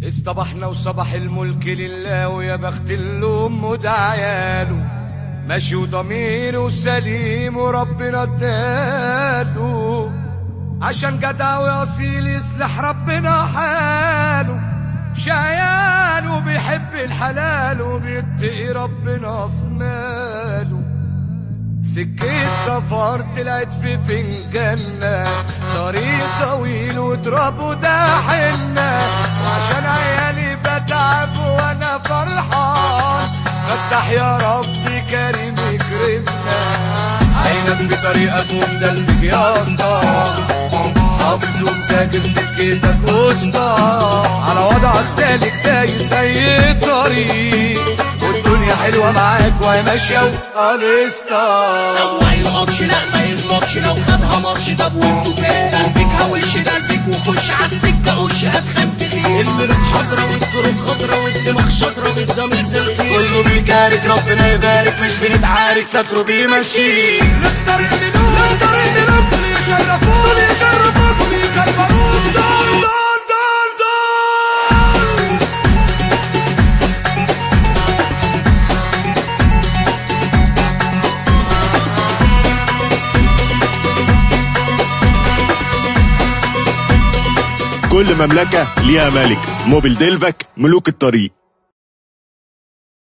اصطبحنا وصبح الملك لله ويا بخت الام وده عياله ماشي وضميره سليم وربنا اداله عشان جدع واصيل يصلح ربنا حاله شيان وبيحب الحلال وبيتقي ربنا في ماله سكة سفر طلعت في فنجاننا طريق طويل وتراب ده حنة وعشان عيالي بتعب وانا فرحان فتح يا ربي كريم يكرمنا عينك بطريقك ومدلبك يا اسطى حافظ ومذاكر سكتك وسطى على وضعك سالك دايس اي طريق والدنيا حلوه معاك وهي ماشيه وقريستا سواق القطش لا ما يغلطش لو خدها ماتش طب وانتوا فين قلبك هوش قلبك وخش عالسكه قش هتخم تخيل المرق حضرة والطرق خضرة والدماغ شجرة والدم سلكي كله بيكارك ربنا يبارك مش بنتعارك ستره بيمشي نقدر نلوم نقدر نلوم دول يشرفون دول يشرفون دول يكبرون دول دول دول دول كل مملكة ليها ملك موبيل ديلفك ملوك الطريق